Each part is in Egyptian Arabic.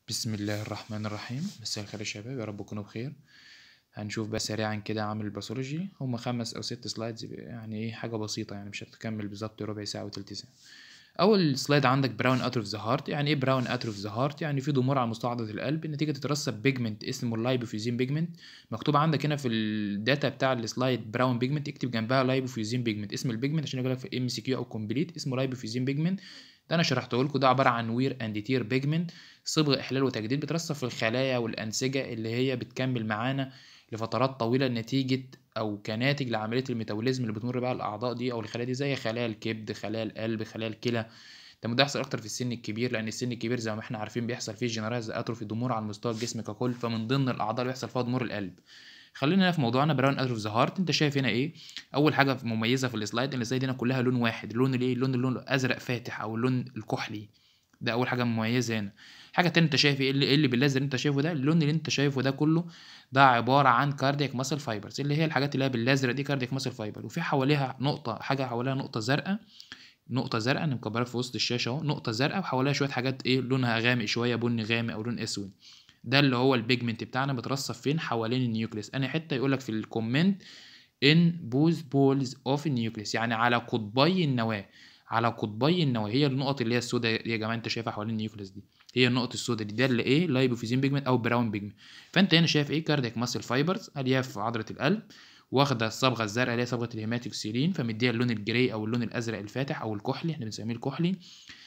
بسم الله الرحمن الرحيم مساء الخير يا شباب يا رب تكونوا بخير هنشوف بقى سريعا كده عامل الباثولوجي هما خمس او ست سلايدز يعني ايه حاجه بسيطه يعني مش هتكمل بالظبط ربع ساعه وتلت ساعه اول سلايد عندك براون اتروف ذا هارت يعني ايه براون اتروف ذا هارت يعني في ضمور على مستعضله القلب نتيجه تترسب بيجمنت اسمه اللايبوفيزين بيجمنت مكتوب عندك هنا في الداتا بتاع السلايد براون بيجمنت اكتب جنبها لايبوفيزين بيجمنت اسم البيجمنت عشان يقول لك في ام سي كيو او كومبليت اسمه لايبوفيزين بيجمنت ده انا شرحته لكم ده عباره عن وير اند تير بيجمنت صبغ احلال وتجديد بترسب في الخلايا والانسجه اللي هي بتكمل معانا لفترات طويله نتيجه او كناتج لعمليه الميتابوليزم اللي بتمر بها الاعضاء دي او الخلايا دي زي خلايا الكبد خلايا القلب خلايا الكلى ده بيحصل اكتر في السن الكبير لان السن الكبير زي ما احنا عارفين بيحصل فيه جنرايز اتروفي ضمور على مستوى الجسم ككل فمن ضمن الاعضاء اللي بيحصل فيها ضمور القلب خلينا هنا في موضوعنا براون اتروف ذا هارت انت شايف هنا ايه اول حاجه مميزه في السلايد ان السلايد هنا كلها لون واحد اللون الايه اللون اللون الازرق فاتح او اللون الكحلي ده اول حاجه مميزه هنا حاجه تانية انت شايف ايه اللي, إيه اللي بالازرق اللي انت شايفه ده اللون اللي انت شايفه ده كله ده عباره عن كاردياك ماسل فايبرز اللي هي الحاجات اللي هي بالازرق دي كاردياك ماسل فايبر وفي حواليها نقطه حاجه حواليها نقطه زرقاء نقطه زرقاء انا مكبرها في وسط الشاشه اهو نقطه زرقاء وحواليها شويه حاجات ايه لونها غامق شويه بني غامق او لون اسود ده اللي هو البيجمنت بتاعنا بترصف فين حوالين النيوكليس انا حته يقول لك في الكومنت ان بوز بولز اوف النيوكليس يعني على قطبي النواه على قطبي النواه هي النقط اللي هي السوداء دي يا جماعه انت شايفها حوالين النيوكليس دي هي النقط السوداء دي ده اللي ايه لايبوفيزين بيجمنت او براون بيجمنت فانت هنا شايف ايه كاردياك ماسل فايبرز الياف عضله القلب واخده الصبغه الزرقاء اللي هي صبغه الهيماتوكسيلين فمديها اللون الجراي او اللون الازرق الفاتح او الكحلي احنا بنسميه الكحلي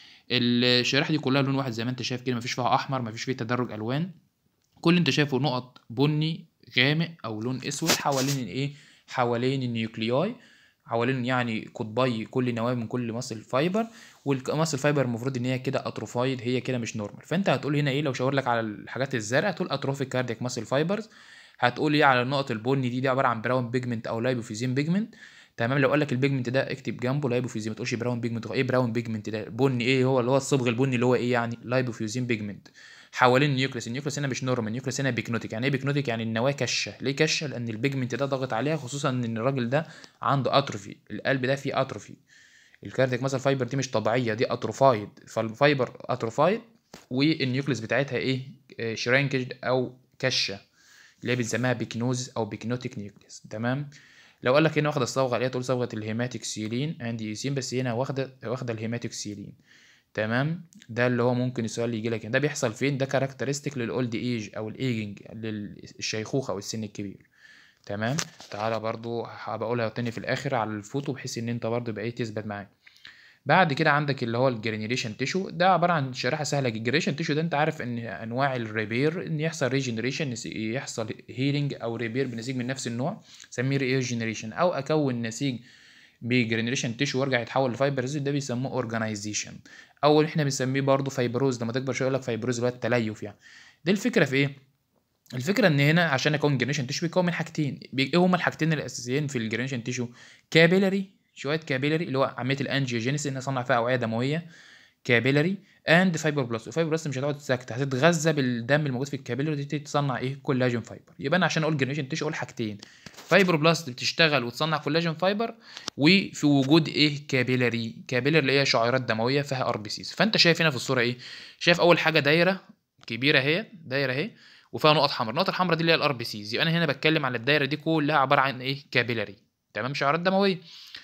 الشريحه دي كلها لون واحد زي ما انت شايف كده مفيش فيها احمر مفيش فيه تدرج الوان كل اللي انت شايفه نقط بني غامق او لون اسود حوالين الايه حوالين النيوكلياي حوالين يعني قطبي كل نواه من كل ماسل فايبر والماسل فايبر المفروض ان هي كده اتروفايد هي كده مش نورمال فانت هتقول هنا ايه لو شاور لك على الحاجات الزرقاء هتقول اتروفيك كاردياك ماسل فايبرز هتقول ايه على النقط البني دي دي عباره عن براون بيجمنت او لايبوفيزين بيجمنت تمام لو قال لك البيجمنت ده اكتب جنبه لايبوفيزين ما تقولش براون بيجمنت ايه براون بيجمنت ده بني ايه هو اللي هو الصبغ البني اللي هو ايه يعني لايبوفيزين بيجمنت حوالين النيوكليس النيوكليس هنا مش نورمال النيوكليس هنا بيكنوتيك يعني ايه بيكنوتيك يعني النواه كشه ليه كشه لان البيجمنت ده ضاغط عليها خصوصا ان الراجل ده عنده اتروفي القلب ده فيه اتروفي الكاردياك مثلا فايبر دي مش طبيعيه دي اتروفايد فالفايبر اتروفايد والنيوكليس بتاعتها ايه شرانكج او كشه اللي هي بنسميها بيكنوز او بيكنوتيك نيوكليس تمام لو قال لك هنا واخده الصبغه اللي هي تقول صبغه الهيماتيك سيلين عندي ايسين بس هنا واخده واخده الهيماتيك سيلين تمام ده اللي هو ممكن السؤال يجي لك ده بيحصل فين ده كاركترستيك للاولد ايج او الايجنج للشيخوخه او السن الكبير تمام تعالى برضو هبقولها تاني في الاخر على الفوتو بحيث ان انت برضو بقى ايه تثبت معايا بعد كده عندك اللي هو الجرانيوليشن تيشو ده عباره عن شريحه سهله الجرانيوليشن تيشو ده انت عارف ان انواع الريبير ان يحصل ريجنريشن يحصل هيلينج او ريبير بنسيج من نفس النوع سميه ريجنريشن او اكون نسيج بجرانيوليشن تيشو وارجع يتحول لفايبرز ده بيسموه اورجانيزيشن او احنا بنسميه برضه فايبروز لما تكبر شويه يقول لك فايبروز اللي هو التليف يعني دي الفكره في ايه الفكره ان هنا عشان اكون جرانيوليشن تيشو بيكون من حاجتين ايه هما الحاجتين الاساسيين في الجرانيوليشن تيشو كابيلاري شويه كابيلاري اللي هو عمليه الانجيوجينيس ان اصنع فيها اوعيه دمويه كابيلاري اند فايبر بلاست الفايبر بلاست مش هتقعد ساكته هتتغذى بالدم الموجود في الكابيلاري دي تصنع ايه كولاجين فايبر يبقى انا عشان اقول جرانيوليشن تيشو اقول حاجتين فايبر بلاست بتشتغل وتصنع كولاجين فايبر وفي وجود ايه كابيلاري كابيلاري اللي هي شعيرات دمويه فيها ار بي سيز فانت شايف هنا في الصوره ايه شايف اول حاجه دايره كبيره اهي دايره اهي وفيها نقط حمراء النقط الحمراء دي اللي هي الار بي سيز يبقى انا هنا بتكلم على الدايره دي كلها عباره عن ايه كابيلاري تمام شعيرات دمويه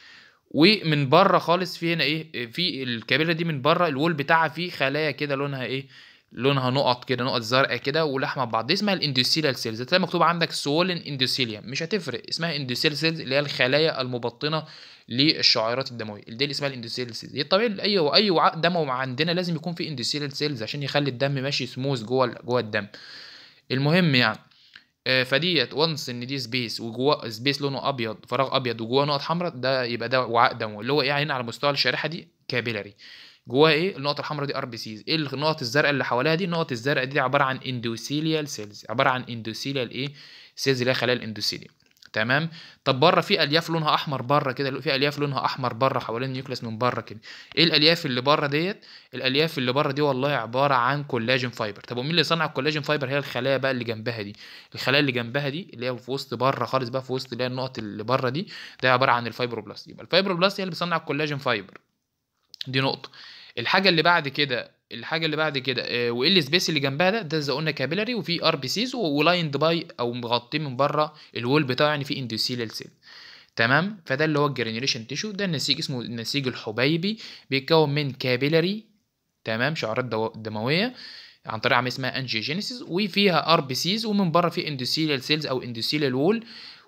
ومن بره خالص في هنا ايه في الكابيلا دي من بره الوول بتاعها فيه خلايا كده لونها ايه لونها نقط كده نقط زرقاء كده ولحمه ببعض دي اسمها الاندوثيليال سيلز هتلاقي مكتوب عندك سولن اندوثيليوم مش هتفرق اسمها اندوثيليال سيلز اللي هي الخلايا المبطنه للشعيرات الدمويه دي اللي اسمها الاندوثيليال سيلز هي الطبيعي اي اي وعاء دموي عندنا لازم يكون فيه اندوثيليال سيلز عشان يخلي الدم ماشي سموث جوه جوه الدم المهم يعني فديت وانس ان دي سبيس وجواه سبيس لونه ابيض فراغ ابيض وجواه نقط حمراء ده يبقى ده وعاء دموي اللي هو ايه هنا على مستوى الشريحه دي كابيلاري جواها ايه النقط الحمراء دي ار بي سيز ايه النقط الزرقاء اللي حواليها دي النقط الزرقاء دي عباره عن اندوثيليال سيلز عباره عن اندوثيليال ايه سيلز اللي هي خلايا الاندوثيليوم تمام طب بره في الياف لونها احمر بره كده في الياف لونها احمر بره حوالين النيوكليس من بره كده ايه الالياف اللي بره ديت الالياف اللي بره دي والله عباره عن كولاجين فايبر طب ومين اللي صنع الكولاجين فايبر هي الخلايا بقى اللي جنبها دي الخلايا اللي جنبها دي اللي هي في وسط بره خالص بقى في وسط اللي هي النقط اللي بره دي ده عباره عن الفايبروبلاست يبقى الفايبروبلاست هي اللي بتصنع الكولاجين فايبر دي نقطه الحاجه اللي بعد كده الحاجه اللي بعد كده آه، وايه السبيس اللي جنبها ده ده زي قلنا كابيلاري وفي ار بي سيز ولايند باي او مغطيه من بره الوول بتاعه يعني في اندوثيليال سيل تمام فده اللي هو الجرانيوليشن تيشو ده النسيج اسمه النسيج الحبيبي بيتكون من كابيلاري تمام شعرات دو- دمويه عن طريق عمليه اسمها انجيوجينيسيس وفيها ار بي سيز ومن بره في اندوثيليال سيلز او اندوثيليال وول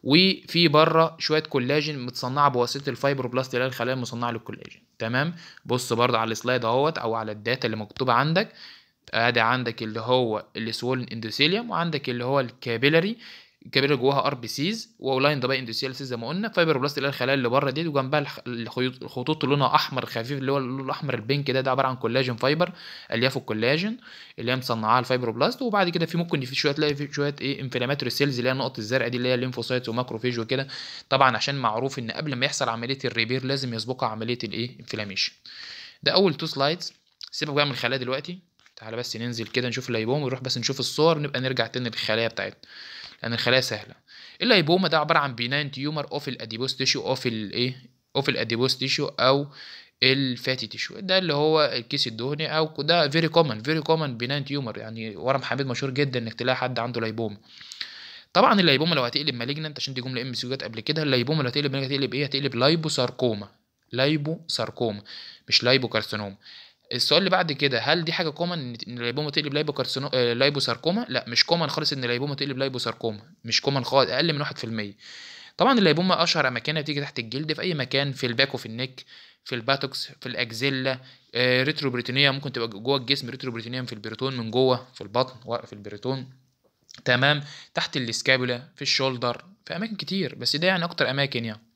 وفي بره شويه كولاجين متصنعه بواسطه الفايبروبلاست اللي هي الخلايا المصنعه للكولاجين تمام بص برضه على السلايد اهوت او على الداتا اللي مكتوبه عندك ادي عندك اللي هو السوولن اندوثيليوم وعندك اللي هو الكابيلاري الكابيلاري جواها ار بي سيز ولاين ده بقى اندوثيال سيز زي ما قلنا فايبروبلاست اللي هي الخلايا اللي بره دي وجنبها الخ- الخيوط- الخطوط اللي لونها احمر خفيف اللي هو اللون الاحمر البينك ده ده عباره عن كولاجين فايبر الياف الكولاجين اللي هي مصنعاها الفايبروبلاست وبعد كده في ممكن في شويه تلاقي في شويه ايه انفلاماتوري سيلز اللي هي النقط الزرقاء دي اللي هي الليمفوسايتس وماكروفيج وكده طبعا عشان معروف ان قبل ما يحصل عمليه الريبير لازم يسبقها عمليه الايه انفلاميشن ده اول تو سلايدز سيبك بقى من الخلايا دلوقتي تعالى بس ننزل كده نشوف اللايبوم ونروح بس نشوف الصور ونبقى نرجع تاني للخلايا بتاعتنا لان الخلايا سهله اللايبوما ده عباره عن بيناين تيومر اوف الاديبوس تيشو اوف الايه اوف الاديبوس تيشو او الفاتي تيشو ده اللي هو الكيس الدهني او ده فيري كومن فيري كومن بيناين تيومر يعني ورم حميد مشهور جدا انك تلاقي حد عنده لايبوما طبعا اللايبوما لو هتقلب مالجنانت عشان دي جمله ام سي جت قبل كده اللايبوما لو هتقلب malignant هتقلب ايه هتقلب لايبوساركوما لايبوساركوما مش لايبوكارسينوما السؤال اللي بعد كده هل دي حاجه كومن ان إن اللايبوما تقلب لايبوكارسينو آه، لايبوساركوما لا مش كومن خالص ان اللايبوما تقلب لايبوساركوما مش كومن خالص اقل من 1% طبعا اللايبوما اشهر اماكنها بتيجي تحت الجلد في اي مكان في الباك وفي النك في الباتوكس في الاكزيلا آه، ريتروبريتونيا ممكن تبقى جوه الجسم ريتروبريتونيا في البريتون من جوه في البطن ورق في البريتون تمام تحت الاسكابولا في الشولدر في اماكن كتير بس ده يعني اكتر اماكن يعني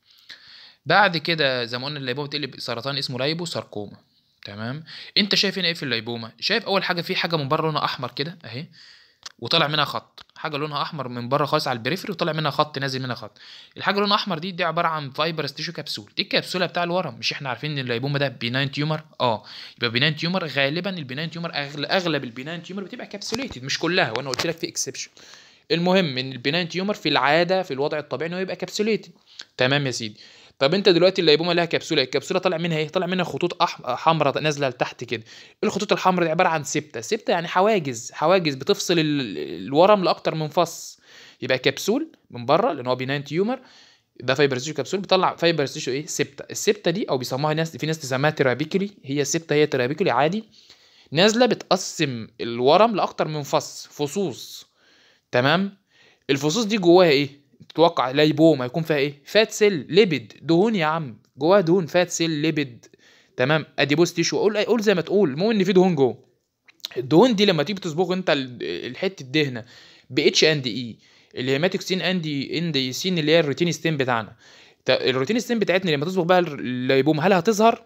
بعد كده زي ما قلنا اللايبوما بتقلب سرطان اسمه لايبو ساركوما تمام انت شايف هنا ايه في اللايبوما شايف اول حاجه في حاجه من بره لونها احمر كده اهي وطالع منها خط حاجه لونها احمر من بره خالص على البريفري وطالع منها خط نازل منها خط الحاجه اللي لونها احمر دي دي عباره عن فايبرس تيشو كبسول دي الكبسوله بتاع الورم مش احنا عارفين ان اللايبوما ده بيناين تيومر اه يبقى بيناين تيومر غالبا البيناين تيومر أغل... اغلب البيناين تيومر بتبقى كابسوليتد مش كلها وانا قلت لك في اكسبشن المهم ان البيناين تيومر في العاده في الوضع الطبيعي انه يبقى كابسوليتد تمام يا سيدي طب انت دلوقتي اللايبوما لها كبسوله الكبسوله طالع منها ايه طالع منها خطوط أح... حمراء نازله لتحت كده الخطوط الحمراء دي عباره عن سبته سبته يعني حواجز حواجز بتفصل ال... الورم لاكتر من فص يبقى كبسول من بره لان هو بيناين تيومر ده فايبر تيشو كبسول بيطلع فايبر تيشو ايه سبته السبته دي او بيسموها ناس في ناس تسميها ترابيكولي هي سبته هي ترابيكولي عادي نازله بتقسم الورم لاكتر من فص فصوص تمام الفصوص دي جواها ايه تتوقع لايبوما يكون فيها ايه فات سيل ليبيد دهون يا عم جواها دهون فات سيل ليبيد تمام اديبوس تيشو قول قول زي ما تقول المهم ان في دهون جوه الدهون دي لما تيجي تصبغ انت ال- الحته الدهنه ب اتش اند اي الهيماتوكسين اندي اندي سين اللي هي الروتين ستين بتاعنا ت- الروتين ستين بتاعتنا لما تصبغ بقى اللايبوما هل هتظهر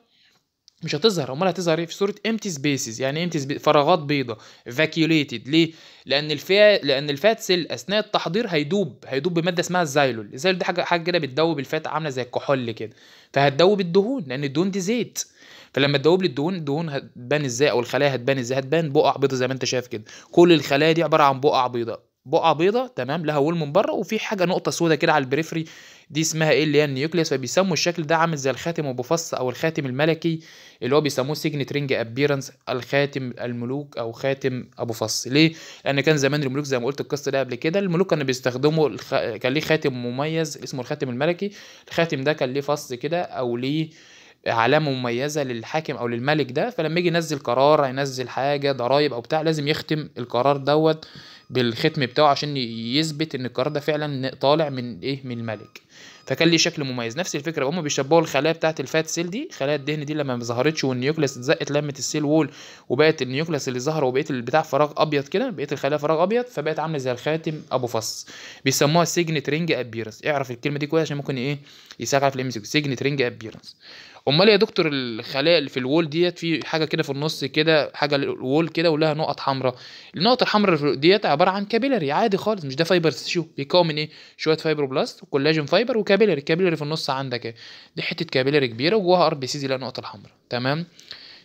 مش هتظهر امال هتظهر ايه في صوره امتي سبيسز يعني امتي فراغات بيضاء فاكيوليتد ليه لان الفا لان الفات سيل اثناء التحضير هيدوب هيدوب بماده اسمها الزايلول الزايلول دي حاجه حاجه كده بتدوب الفات عامله زي الكحول كده فهتدوب الدهون لان الدهون دي زيت فلما تدوب لي الدهون الدهون هتبان ازاي او الخلايا هتبان ازاي هتبان بقع بيضاء زي ما انت شايف كده كل الخلايا دي عباره عن بقع بيضاء بقعه بيضاء تمام لها وول من بره وفي حاجه نقطه سوداء كده على البريفري دي اسمها ايه اللي هي النيوكليوس فبيسموا الشكل ده عامل زي الخاتم ابو فص او الخاتم الملكي اللي هو بيسموه سيجنت رينج ابيرنس الخاتم الملوك او خاتم ابو فص ليه لان كان زمان الملوك زي ما قلت القصه ده قبل كده الملوك كانوا بيستخدموا الخ... كان ليه خاتم مميز اسمه الخاتم الملكي الخاتم ده كان ليه فص كده او ليه علامه مميزه للحاكم او للملك ده فلما يجي ينزل قرار هينزل حاجه ضرايب او بتاع لازم يختم القرار دوت بالختم بتاعه عشان يثبت ان القرار ده فعلا طالع من ايه من الملك فكان ليه شكل مميز نفس الفكره هم بيشبهوا الخلايا بتاعه الفات سيل دي خلايا الدهن دي لما ما ظهرتش والنيوكليس اتزقت لمت السيل وول وبقت النيوكليس اللي ظهر وبقيت البتاع فراغ ابيض كده بقيت الخلايا فراغ ابيض فبقت عامله زي الخاتم ابو فص بيسموها سيجنت رينج ابيرنس اعرف الكلمه دي كويس عشان ممكن ايه يساعدك في الام سيجنت رينج ابيرنس امال يا دكتور الخلايا اللي في الوول ديت في حاجه كده في النص كده حاجه الوول كده ولها نقط حمراء النقط الحمراء ديت عباره عن كابيلاري عادي خالص مش ده فايبر تيشو بيكون من ايه شويه فايبروبلاست وكولاجين فايبر وكابيلاري الكابيلاري في النص عندك ايه دي حته كابيلاري كبيره وجواها ار بي سيز اللي هي النقطه الحمراء تمام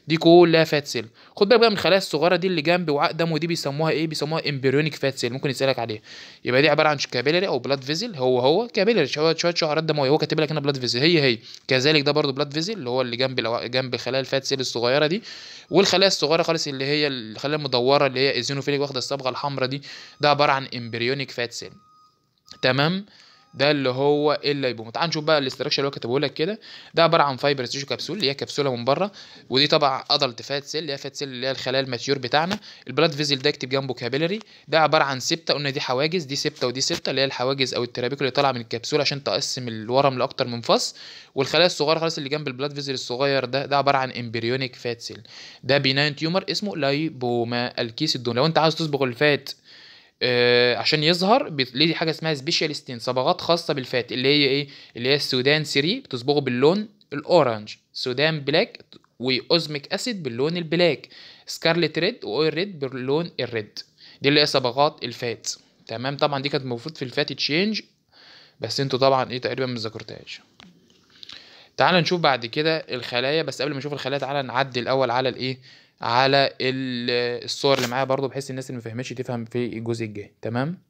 دي كلها فات سيل خد بالك بقى من الخلايا الصغيره دي اللي جنب وعاء دم ودي بيسموها ايه بيسموها امبريونيك فات سيل ممكن يسالك عليها يبقى دي عباره عن كابيلاري او بلاد فيزل هو هو كابيلاري شويه شويه شعرات دمويه هو كاتب لك هنا بلاد فيزل هي هي كذلك ده برضو بلاد فيزل اللي هو اللي جنب الأوا- جنب خلايا الفات سيل الصغيره دي والخلايا الصغيره خالص اللي هي الخلايا المدوره اللي هي ايزينوفيليك واخده الصبغه الحمراء دي ده عباره عن امبريونيك فات سيل تمام ده اللي هو الليبوما تعال نشوف بقى الاستراكشر اللي هو كاتبه لك كده ده عباره عن فايبر تيشو كبسول اللي هي كبسوله من بره ودي طبعا ادلت فات سيل اللي هي فات سيل اللي هي الخلايا الماتيور بتاعنا البلاد فيزل ده اكتب جنبه كابيلاري ده عباره عن سبته قلنا دي حواجز دي سبته ودي سبته اللي هي الحواجز او الترابيك اللي طالعه من الكبسوله عشان تقسم الورم لاكتر من فص والخلايا الصغيره خالص اللي جنب البلاد فيزل الصغير ده ده عباره عن امبريونيك فات سيل ده بيناين تيومر اسمه لايبوما الكيس الدهني لو انت عاوز تصبغ الفات آه عشان يظهر بت- ليه حاجه اسمها سبيشال ستين صبغات خاصه بالفات اللي هي ايه اللي هي السودان 3 بتصبغه باللون الاورنج سودان بلاك واوزميك اسيد باللون البلاك سكارلت ريد واويل ريد باللون الريد دي اللي هي صبغات الفات تمام طبعا دي كانت المفروض في الفات تشينج بس انتوا طبعا ايه تقريبا ما ذاكرتهاش تعال نشوف بعد كده الخلايا بس قبل ما نشوف الخلايا تعالى نعدي الاول على الايه على ال- الصور اللي معايا برضو بحيث الناس اللي ما فهمتش تفهم في الجزء الجاي تمام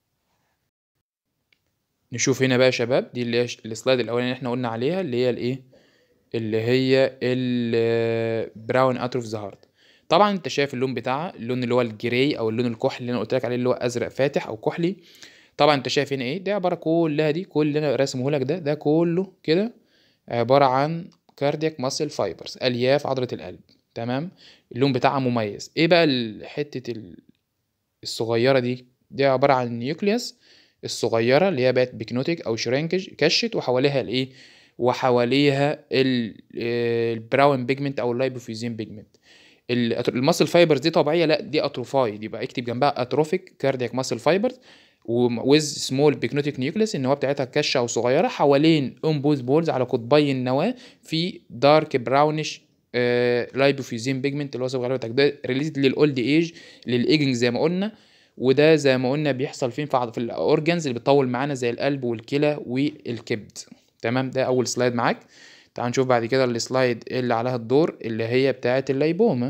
نشوف هنا بقى يا شباب دي اللي هي ش- السلايد الاولاني اللي احنا قلنا عليها اللي هي الايه اللي هي البراون اتروف ذا هارت طبعا انت شايف اللون بتاعها اللون اللي هو الجراي او اللون الكحلي اللي انا قلت لك عليه اللي هو ازرق فاتح او كحلي طبعا انت شايف هنا ايه ده عباره كلها دي كل اللي انا راسمه لك ده ده كله كده عباره عن كاردياك ماسل فايبرز الياف عضله القلب تمام اللون بتاعها مميز ايه بقى ال- حته ال- الصغيره دي دي عباره عن النيوكليوس الصغيره اللي هي بقت بيكنوتيك او شرينكج كشت وحواليها الايه وحواليها ال- آه، البراون بيجمنت او اللايبوفيزين بيجمنت الماسل فايبرز دي طبيعيه لا دي اتروفايد يبقى اكتب جنبها اتروفيك كاردياك ماسل فايبرز ويز سمول بيكنوتيك نيوكليس ان هو بتاعتها كشه او صغيره حوالين امبوز بولز على قطبي النواه في دارك براونش لايبوفيزين بيجمنت اللي هو صبغه بتاعك ده ريليتد للاولد ايج للايجنج زي ما قلنا وده زي ما قلنا بيحصل فين في عض- في الاورجنز اللي بتطول معانا زي القلب والكلى والكبد تمام ده اول سلايد معاك تعال نشوف بعد كده السلايد اللي عليها الدور اللي هي بتاعه الليبوما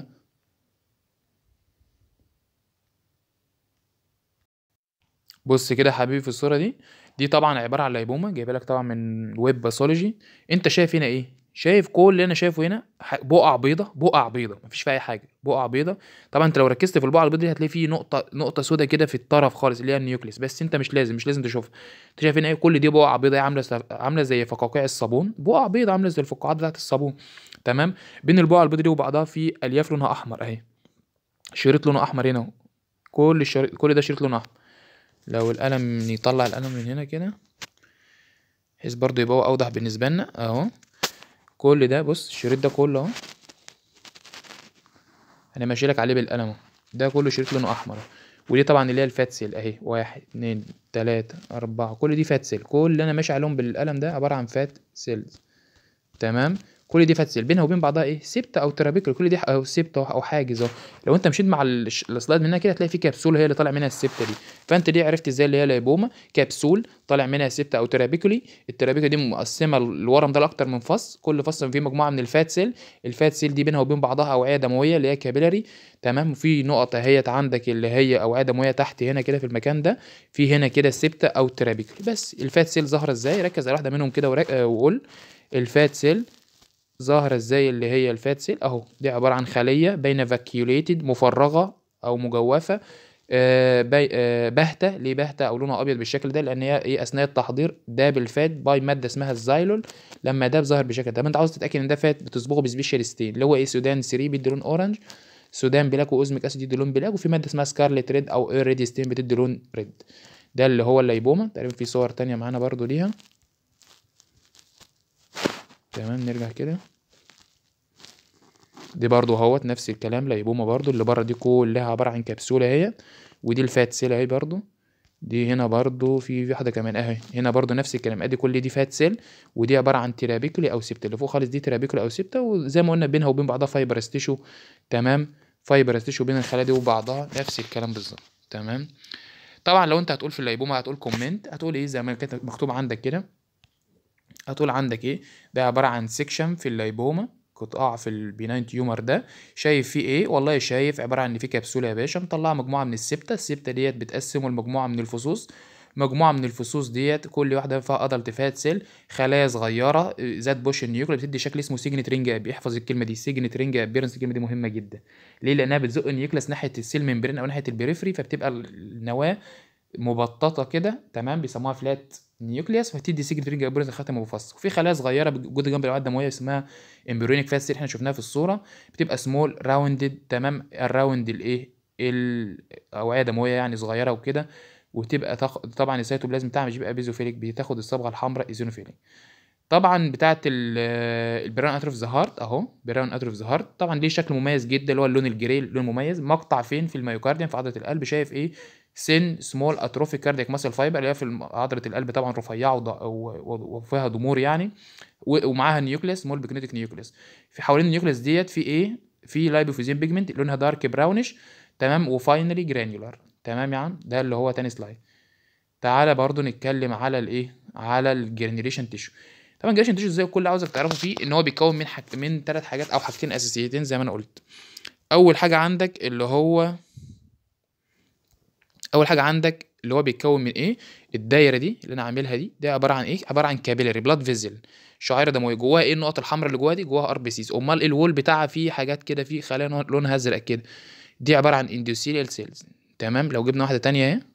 بص كده يا حبيبي في الصورة دي دي طبعا عبارة عن لايبوما جايبه لك طبعا من ويب باثولوجي انت شايف هنا ايه شايف كل اللي انا شايفه هنا ح- بقع بيضة بقع بيضة مفيش فيها اي حاجة بقع بيضة طبعا انت لو ركزت في البقعة البيضة دي هتلاقي فيه نقطة نقطة سودة كده في الطرف خالص اللي هي النيوكليس بس انت مش لازم مش لازم تشوفها انت شايف هنا ايه كل دي بقع بيضة عاملة س- عاملة زي فقاقيع الصابون بقع بيضة عاملة زي الفقاعات بتاعت الصابون تمام بين البقع البيضة دي وبعضها في الياف لونها احمر اهي شريط لونه احمر هنا اهو كل الشريط كل ده شريط لونه احمر لو القلم يطلع القلم من هنا كده بحيث برضه يبقى هو اوضح بالنسبه لنا اهو كل ده بص الشريط ده كله اهو انا ماشي لك عليه بالقلم اهو ده كله شريط لونه احمر أهو. ودي طبعا اللي هي الفات سيل اهي واحد اتنين تلاتة اربعة كل دي فات سيل كل اللي انا ماشي عليهم بالقلم ده عبارة عن فات سيلز تمام كل دي فات سيل بينها وبين بعضها ايه سبتة او ترابيكل كل دي او سبتة او حاجز اهو لو انت مشيت مع الش- السلايد منها كده هتلاقي في كبسوله هي اللي طالع منها السبتة دي فانت دي عرفت ازاي اللي هي لايبوما كبسول طالع منها سبتة او ترابيكولي الترابيكولي دي مقسمه الورم ده لاكتر من فص كل فص فيه مجموعه من الفات سيل الفات سيل دي بينها وبين بعضها اوعيه دمويه اللي هي كابيلاري تمام وفي نقطه هي عندك اللي هي اوعيه دمويه تحت هنا كده في المكان ده في هنا كده سبتة او ترابيكولي بس الفات سيل ظاهره ازاي ركز على واحده منهم كده ورك- آه، وقول الفات سيل ظاهرة ازاي اللي هي الفات سيل اهو دي عبارة عن خلية بين فاكيوليتد مفرغة او مجوفة آه، بي- آه، باهتة ليه باهتة او لونها ابيض بالشكل ده لان هي ايه اثناء التحضير داب الفات باي مادة اسمها الزايلول لما داب ظهر بالشكل ده طب انت عاوز تتاكد ان ده فات بتصبغه بسبيشال ستين اللي هو ايه سودان 3 بيدي لون اورنج سودان بلاك واوزميك اسيد يدي لون بلاك وفي ماده اسمها سكارلت ريد او اير ريد ستين بتدي لون ريد ده اللي هو اللايبوما تقريبا في صور تانية معانا برضو ليها تمام نرجع كده دي برضو اهوت نفس الكلام لايبوما برضو اللي بره دي كلها عبارة عن كبسولة اهي ودي الفات سيل اهي برضو دي هنا برضو في في واحدة كمان اهي هنا برضو نفس الكلام ادي كل دي فات سيل ودي عبارة عن ترابيكولي او سبتة اللي فوق خالص دي ترابيكولي او سبتة وزي ما قلنا بينها وبين بعضها فايبرس تيشو تمام فايبرس تيشو بين الخلايا دي وبعضها نفس الكلام بالظبط تمام طبعا لو انت هتقول في اللايبوما هتقول كومنت هتقول ايه زي ما كانت مكتوب عندك كده هتقول عندك ايه ده عبارة عن سيكشن في اللايبوما قطاع في البيناين تيومر ده شايف فيه ايه والله شايف عباره عن ان في كبسوله يا باشا مطلعه مجموعه من السبته السبته ديت بتقسمه لمجموعه من الفصوص مجموعه من الفصوص ديت كل واحده فيها ادلت فات سيل خلايا صغيره ذات بوش النيوكليا بتدي شكل اسمه سيجنت رينج اب احفظ الكلمه دي سيجنت رينج ابيرنس الكلمه دي مهمه جدا ليه لانها بتزق النيوكليس ناحيه السيل ممبرين او ناحيه البريفري فبتبقى النواه مبططه كده تمام بيسموها فلات نيوكليوس فتدي سيجنت رينج ابيرنس الخاتم مفصل وفي خلايا صغيره موجوده جنب الاوعيه الدمويه اسمها امبريونيك فات سيل احنا شفناها في الصوره بتبقى سمول راوندد تمام الراوند الايه الاوعيه الدمويه يعني صغيره وكده وتبقى تخ... طبعا السيتوبلازم بتاعها مش بيبقى بيزوفيليك بتاخد الصبغه الحمراء ايزونوفيليك طبعا بتاعه البراون اتروف ذا هارت اهو براون اتروف ذا هارت طبعا ليه شكل مميز جدا اللي هو اللون الجري لون مميز مقطع فين في الميوكارديوم في عضله القلب شايف ايه سن سمول اتروفيك كاردياك ماسل فايبر اللي هي في عضله القلب طبعا رفيعه وفيها ضمور يعني ومعاها نيوكليس سمول بيكنيتيك نيوكليس في حوالين النيوكليس ديت في ايه في لايبوفيزين بيجمنت لونها دارك براونش تمام وفاينلي جرانيولار تمام يا عم ده اللي هو تاني سلايد تعالى برضو نتكلم على الايه على الجرانيوليشن تيشو طبعا الجرانيوليشن تيشو زي كل عاوزك تعرفه فيه ان هو بيتكون من حاج... من ثلاث حاجات او حاجتين اساسيتين زي ما انا قلت اول حاجه عندك اللي هو اول حاجه عندك اللي هو بيتكون من ايه الدايره دي اللي انا عاملها دي دي عباره عن ايه عباره عن كابيلاري بلاد فيزل شعيره دمويه جواها ايه النقط الحمراء اللي جواها دي جواها ار بي سيز امال الوول بتاعها فيه حاجات كده فيه خلايا لونها ازرق كده دي عباره عن اندوثيليال سيلز تمام لو جبنا واحده تانية اهي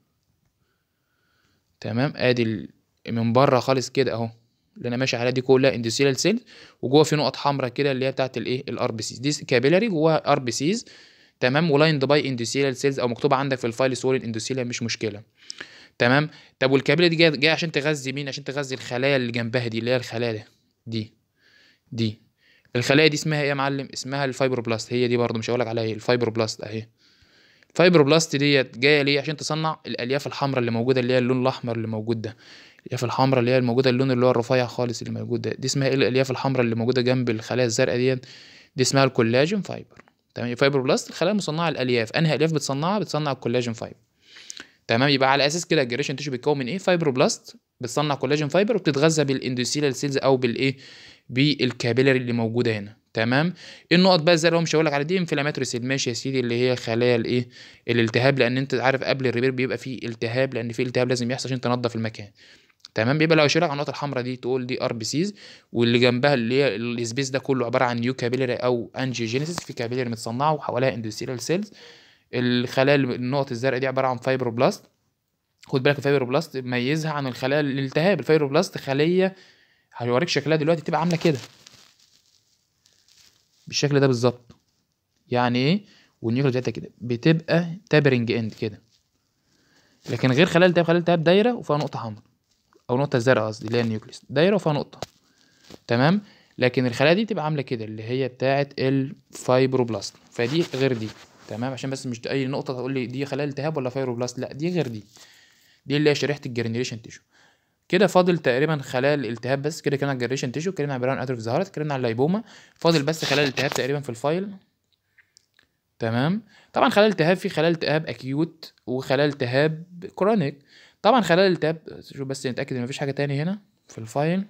تمام ادي ال... من بره خالص كده اهو اللي انا ماشي عليها دي كلها اندوثيليال سيلز وجوه في نقط حمراء كده اللي هي بتاعت الايه الار بي سيز دي كابيلاري جواها ار بي سيز تمام ولايند باي اندوثيليال سيلز او مكتوبه عندك في الفايل سولين اندوثيليال مش مشكله تمام طب والكابيلاري دي جايه جاي عشان تغذي مين عشان تغذي الخلايا اللي جنبها دي اللي هي الخلايا دي دي الخلايا دي اسمها ايه يا معلم اسمها الفايبروبلاست هي دي برضو مش هقولك عليها ايه الفايبروبلاست اهي الفايبروبلاست ديت جايه ليه عشان تصنع الالياف الحمراء اللي موجوده اللي هي اللون الاحمر اللي موجود ده الالياف الحمراء اللي هي الموجوده اللون اللي هو الرفيع خالص اللي موجود ده دي اسمها ايه الالياف الحمراء اللي موجوده جنب الخلايا الزرقاء ديت دي اسمها الكولاجين فايبر تمام الفايبروبلاست الخلايا المصنعه الالياف انهي الياف بتصنعها بتصنع الكولاجين فايبر تمام يبقى على اساس كده الجريشن تيشو بيتكون من ايه فايبروبلاست بتصنع كولاجين فايبر وبتتغذى بالاندوثيليال سيلز او بالايه بالكابيلاري اللي موجوده هنا تمام النقط بقى زي اللي هو مش هقول لك على دي انفلاماتوري سيل ماشي يا سيدي اللي هي خلايا الايه الالتهاب لان انت عارف قبل الريبير بيبقى فيه التهاب لان في التهاب لازم يحصل عشان تنظف المكان تمام بيبقى لو اشيلك على النقطه الحمراء دي تقول دي ار بي سيز واللي جنبها اللي هي السبيس ده كله عباره عن نيو كابيلاري او انجيوجينيسيس في كابيلاري متصنعه وحواليها اندوثيليال سيلز الخلايا النقط الزرقاء دي عباره عن فايبروبلاست خد بالك الفايبروبلاست ميزها عن الخلايا الالتهاب الفايبروبلاست خليه هوريك شكلها دلوقتي تبقى عامله كده بالشكل ده بالظبط يعني ايه والنيوكليس بتاعتها كده بتبقى تابرنج اند كده لكن غير خلايا التهاب خلايا التهاب دايره وفيها نقطه حمراء او نقطه زرقاء قصدي اللي هي النيوكليس دايره وفيها نقطه تمام لكن الخلايا دي بتبقى عامله كده اللي هي بتاعه الفايبروبلاست فدي غير دي تمام عشان بس مش اي نقطه تقول لي دي خلايا التهاب ولا فايبروبلاست لا دي غير دي دي اللي هي شريحه الجرانيوليشن تيشو كده فاضل تقريبا خلايا الالتهاب بس كده كان الجريشن تيشو اتكلمنا عن براون اتروف ظهرت اتكلمنا عن اللايبوما فاضل بس خلايا الالتهاب تقريبا في الفايل تمام طبعا خلايا الالتهاب في خلايا التهاب اكيوت وخلايا التهاب كرونيك طبعا خلايا الالتهاب شوف بس نتاكد ان مفيش حاجه تاني هنا في الفايل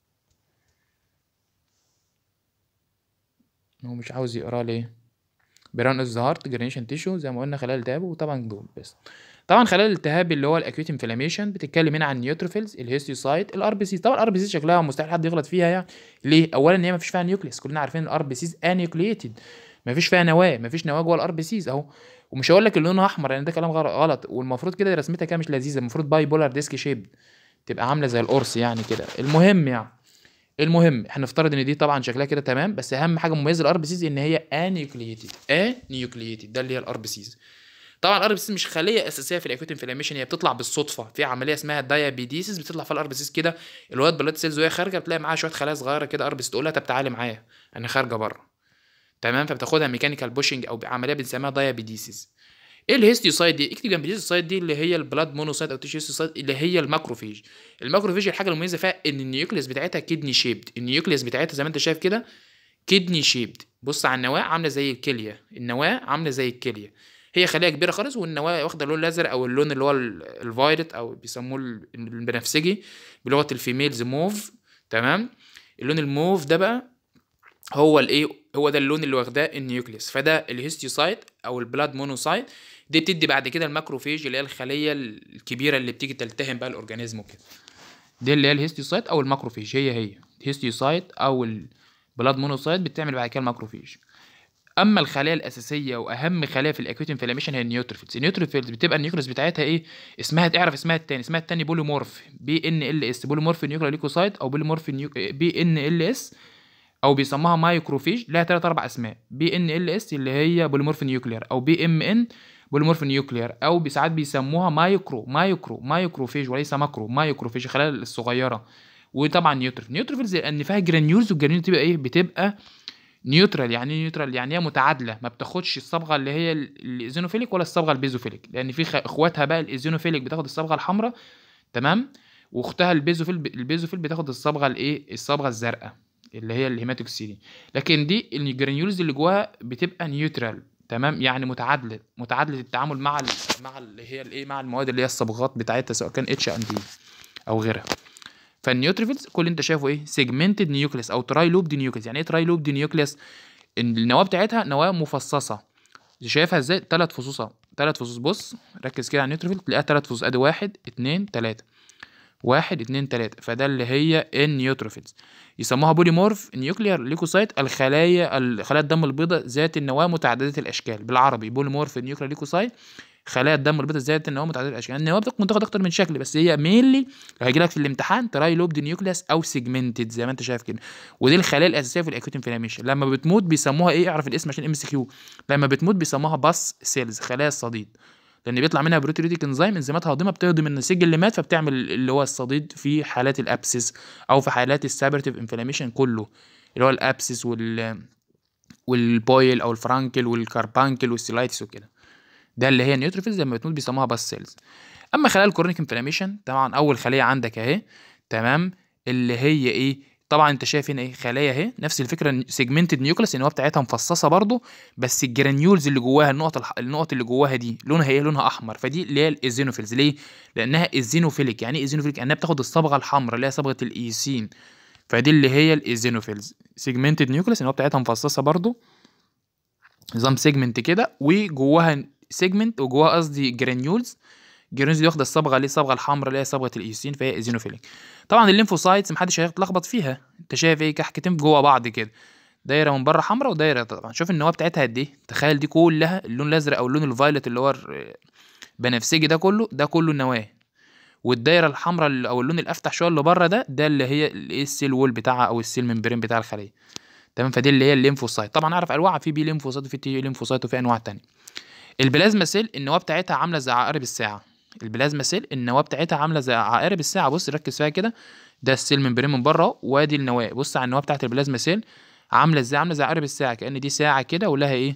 هو مش عاوز يقرا ليه براون ظهرت جرينيشن تيشو زي ما قلنا خلايا الالتهاب وطبعا دول بس طبعا خلايا الالتهاب اللي هو الاكيوت انفلاميشن بتتكلم هنا عن النيوتروفيلز الهيستيوسايت الار بي سيز طبعا الار بي سيز شكلها مستحيل حد يغلط فيها يعني ليه اولا ان هي مفيش فيها نيوكليس كلنا عارفين الار بي سيز انيوكليتد مفيش فيها نواه مفيش نواه جوه الار بي سيز اهو ومش هقول لك اللي لونها احمر لان ده كلام غلط والمفروض كده رسمتها كده مش لذيذه المفروض باي بولار ديسك شيب تبقى عامله زي القرص يعني كده المهم يعني المهم احنا نفترض ان دي طبعا شكلها كده تمام بس اهم حاجه مميزه الار بي سيز ان هي انيوكليتد انيوكليتد ده اللي هي الار بي سيز طبعا الار بي سيز مش خليه اساسيه في الاكيوت انفلاميشن هي بتطلع بالصدفه في عمليه اسمها دايابيديسيس بتطلع فيها الار بي سيز كده الواد بلاد سيلز وهي خارجه بتلاقي معاها شويه خلايا صغيره كده ار بي سيز تقول لها طب تعالي معايا انا خارجه بره تمام فبتاخدها ميكانيكال بوشنج او عمليه بنسميها دايابيديسيس ايه الهيستيوسايد دي اكتب جنب الهيستيوسايد دي اللي هي البلاد مونوسايد او تيشو هيستيوسايد اللي هي الماكروفيج الماكروفيج الحاجه المميزه فيها ان النيوكليس بتاعتها كدني شيبد النيوكليس بتاعتها زي ما انت شايف كده كدني شيبد بص على النواه عامله زي الكليه النواه عامله زي الكليه هي خليه كبيره خالص والنواه واخده اللون الازرق او اللون اللي هو الفايلت او بيسموه البنفسجي بلغه الفيميلز موف تمام اللون الموف ده بقى هو الايه هو ده اللون اللي واخداه النيوكليس فده الهيستيوسايت او البلاد مونوسايت دي بتدي بعد كده الماكروفيج اللي هي الخليه الكبيره اللي بتيجي تلتهم بقى الاورجانيزم وكده دي اللي هي الهيستيوسايت او الماكروفيج هي هي الهيستيوسايت او البلاد مونوسايت بتعمل بعد كده الماكروفيج اما الخلايا الاساسيه واهم خلايا في الاكيوت انفلاميشن هي النيوتروفيلز النيوتروفيلز بتبقى النيوكليس بتاعتها ايه اسمها تعرف اسمها التاني اسمها التاني بوليمورف بي ان ال اس بوليمورف نيوكلير ليكوسايت او بوليمورف بي ان ال اس او بيسموها مايكروفيج لها ثلاث اربع اسماء بي ان ال اس اللي هي بوليمورف نيوكلير او بي ام ان بوليمورف نيوكلير او ساعات بيسموها مايكرو مايكرو مايكروفيج وليس ماكرو مايكروفيج الخلايا الصغيره وطبعا نيوتروفيل نيوتروفيلز لان فيها جرانيولز والجرانيولز تبقى ايه بتبقى نيوترال يعني ايه نيوترال يعني هي متعادله ما بتاخدش الصبغه اللي هي الايزينوفيليك ولا الصبغه البيزوفيليك لان في اخواتها بقى الايزينوفيليك بتاخد الصبغه الحمراء تمام واختها البيزوفيل البيزوفيل بتاخد الصبغه الايه الصبغه الزرقاء اللي هي الهيماتوكسيدي لكن دي الجرانيولز اللي جواها بتبقى نيوترال تمام يعني متعادله متعادله التعامل مع ال مع اللي هي الايه مع المواد اللي هي الصبغات بتاعتها سواء كان اتش ان دي او غيرها فالنيوتروفيلز كل اللي انت شايفه ايه سيجمنتد نيوكليس او تراي لوب دي نيوكليس يعني ايه تراي لوب دي نيوكليس النواه بتاعتها نواه مفصصه شايفها ازاي ثلاث فصوص ثلاث فصوص بص ركز كده على النيوتروفيل تلاقيها ثلاث فصوص ادي واحد اتنين تلاته واحد اتنين تلاتة فده اللي هي النيوتروفيلز يسموها بوليمورف نيوكليار ليكوسايت الخلايا خلايا الدم البيضاء ذات النواة متعددة الأشكال بالعربي بوليمورف نيوكليار ليكوسايت خلايا الدم البيضاء ذات النواه متعدده الاشكال يعني النواه ممكن تاخد اكتر من شكل بس هي مينلي هيجي لك في الامتحان تراي لوبد نيوكليس او سيجمنتد زي ما انت شايف كده ودي الخلايا الاساسيه في الاكوت انفلاميشن لما بتموت بيسموها ايه اعرف الاسم عشان ام سي كيو لما بتموت بيسموها باس سيلز خلايا الصديد لان بيطلع منها بروتيوليتيك انزيم انزيمات هاضمه بتهضم النسيج اللي مات فبتعمل اللي هو الصديد في حالات الابسس او في حالات السابرتيف انفلاميشن كله اللي هو الابسس وال والبويل او الفرانكل والكاربانكل والسيلايتس وكده ده اللي هي النيوتروفيلز لما بتموت بيسموها باس سيلز اما خلايا الكورونيك انفلاميشن طبعا اول خليه عندك اهي تمام اللي هي ايه طبعا انت شايف هنا ايه خلايا اهي نفس الفكره سيجمنتد نيوكليس النواه بتاعتها مفصصه برضو بس الجرانيولز اللي جواها النقط الح... النقط اللي جواها دي لونها ايه لونها احمر فدي اللي هي الايزينوفيلز ليه لانها ايزينوفيليك يعني ايه ايزينوفيليك لانها بتاخد الصبغه الحمراء اللي هي صبغه الايسين فدي اللي هي الايزينوفيلز سيجمنتد نيوكليس النواه بتاعتها مفصصه برضو نظام سيجمنت كده وجواها سيجمنت وجواها قصدي جرانيولز الجرانيولز دي واخده الصبغه اللي الصبغه الحمراء اللي هي صبغه الايسين فهي ايزينوفيليك طبعا الليمفوسايتس محدش هيتلخبط فيها انت شايف ايه كحكتين جوا بعض كده دايره من بره حمراء ودايره طبعا شوف النواه بتاعتها قد ايه تخيل دي كلها اللون الازرق او اللون الفايلت اللي هو بنفسجي ده كله ده كله النواه والدايره الحمراء او اللون الافتح شويه اللي بره ده ده اللي هي السيل وول بتاعها او السيل ممبرين بتاع الخليه تمام فدي اللي هي الليمفوسايت طبعا اعرف انواع في بي ليمفوسايت وفي تي ليمفوسايت وفي انواع تانية البلازما سيل النواه بتاعتها عامله زي عقارب الساعه البلازما سيل النواه بتاعتها عامله زي عقارب الساعه بص ركز فيها كده ده السيل ممبرين من بره وادي النواه بص على النواه بتاعت البلازما سيل عامله ازاي عامله زي عقارب الساعه كان دي ساعه كده ولها ايه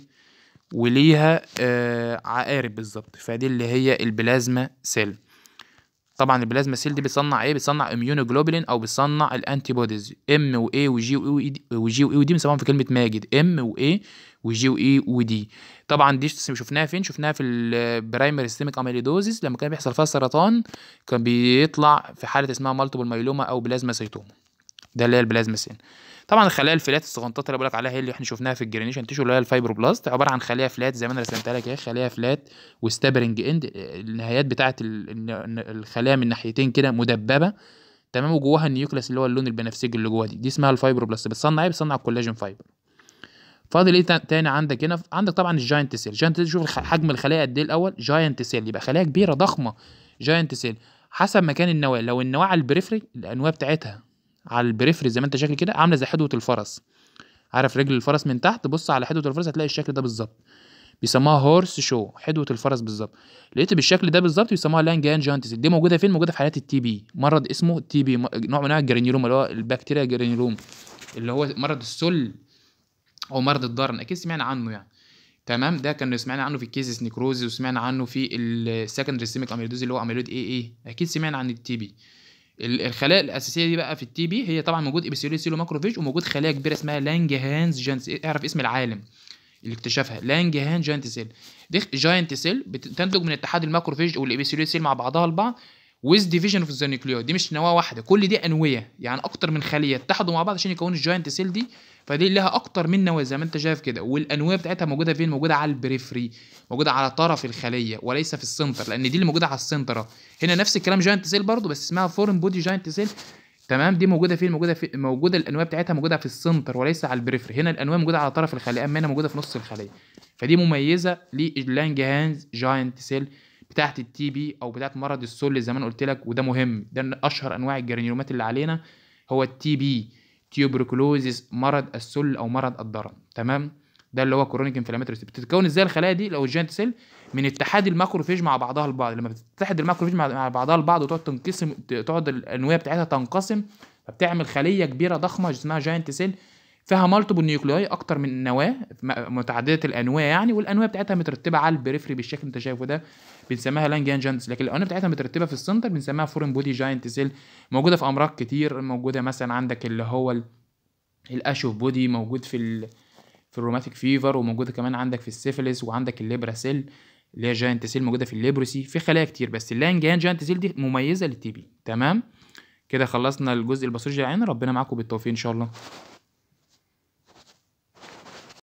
وليها آه عقارب بالظبط فدي اللي هي البلازما سيل طبعا البلازما سيل دي بتصنع ايه بتصنع اميونوجلوبولين او بتصنع الانتي بوديز ام واي وجي واي وجي واي ودي بنسميهم في كلمه ماجد ام واي وجي واي ودي طبعا دي شفناها فين شفناها في البرايمري سيستميك اميليدوزيس لما كان بيحصل فيها سرطان كان بيطلع في حاله اسمها مالتيبل مايلوما او بلازما سيتوما ده اللي هي البلازما سيل طبعا الخلايا الفلات الصغنطات اللي بقولك عليها هي اللي احنا شفناها في الجرينيشن تيشو اللي هي الفايبروبلاست عباره عن خلايا فلات زي ما انا رسمتها لك اهي خلايا فلات وستابرنج اند النهايات بتاعه الخلايا من ناحيتين كده مدببه تمام وجواها النيوكليس اللي هو اللون البنفسجي اللي جوه دي دي اسمها الفايبروبلاست بتصنع ايه بتصنع الكولاجين فايبر فاضل ايه تاني عندك هنا عندك طبعا الجاينت سيل جاينت سيل شوف حجم الخلايا قد ايه الاول جاينت سيل يبقى خلايا كبيره ضخمه جاينت سيل حسب مكان النواه لو النواه على البريفري الانواع بتاعتها على البريفري زي ما انت شايف كده عامله زي حدوه الفرس عارف رجل الفرس من تحت بص على حدوه الفرس هتلاقي الشكل ده بالظبط بيسموها هورس شو حدوه الفرس بالظبط لقيت بالشكل ده بالظبط بيسموها لانجان جانتس دي موجوده فين موجوده في حالات التي بي مرض اسمه تي بي نوع من انواع الجرانيولوم اللي هو البكتيريا جرانيولوم اللي هو مرض السل او مرض الضرن اكيد سمعنا عنه يعني تمام ده كان سمعنا عنه في الكيزس نيكروزي وسمعنا عنه في السكندري سيميك اميلودوز اللي هو اميلود اي اي اكيد سمعنا عن التي بي الخلايا الاساسيه دي بقى في التي بي هي طبعا موجود ابيثيليوم سيلو ماكروفيج وموجود خلايا كبيره اسمها لانجهانز جانت اعرف اسم العالم اللي اكتشفها لانجهان جاينت سيل دي جاينت سيل بتنتج من اتحاد الماكروفيج والابيثيليوم سيل مع بعضها البعض ويز ديفيجن اوف ذا نيوكليوي دي مش نواه واحده كل دي انويه يعني اكتر من خليه اتحدوا مع بعض عشان يكونوا الجاينت سيل دي فدي لها اكتر من نواه زي ما انت شايف كده والانويه بتاعتها موجوده فين موجوده على البريفري موجوده على طرف الخليه وليس في السنتر لان دي اللي موجوده على السنتر أهو. هنا نفس الكلام جاينت سيل برضو بس اسمها فورن بودي جاينت سيل تمام دي موجوده فين موجوده في موجوده الانواع بتاعتها موجوده في السنتر وليس على البريفري هنا الانواع موجوده على طرف الخليه اما هنا موجوده في نص الخليه فدي مميزه للانجهانز جاينت سيل بتاعت التي بي او بتاعت مرض السل زي ما انا قلت لك وده مهم ده من اشهر انواع الجرانيومات اللي علينا هو التي بي تيوبركلوزيس مرض السل او مرض الضرن تمام ده اللي هو كرونيك انفلاماتوري بتتكون ازاي الخلايا دي لو الجاينت سيل من اتحاد الماكروفيج مع بعضها البعض لما بتتحد الماكروفيج مع مع بعضها البعض وتقعد تنقسم تقعد الانواع بتاعتها تنقسم فبتعمل خليه كبيره ضخمه اسمها جاينت سيل فيها مالتيبل نيوكلياي اكتر من نواه م- متعدده الانواع يعني والانواع بتاعتها مترتبه على البريفري بالشكل اللي انت شايفه ده بنسميها لانجيان جاينت لكن الانواع بتاعتها مترتبه في السنتر بنسميها فورين بودي جاينت سيل موجوده في امراض كتير موجوده مثلا عندك اللي هو ال- الاشوف بودي موجود في ال... في الروماتيك فيفر وموجوده كمان عندك في السيفيليس وعندك الليبرا سيل اللي هي جاينت سيل موجوده في الليبروسي في خلايا كتير بس اللانجيان جاينت سيل دي مميزه للتي بي تمام كده خلصنا الجزء الباثولوجي العين ربنا معاكم بالتوفيق ان شاء الله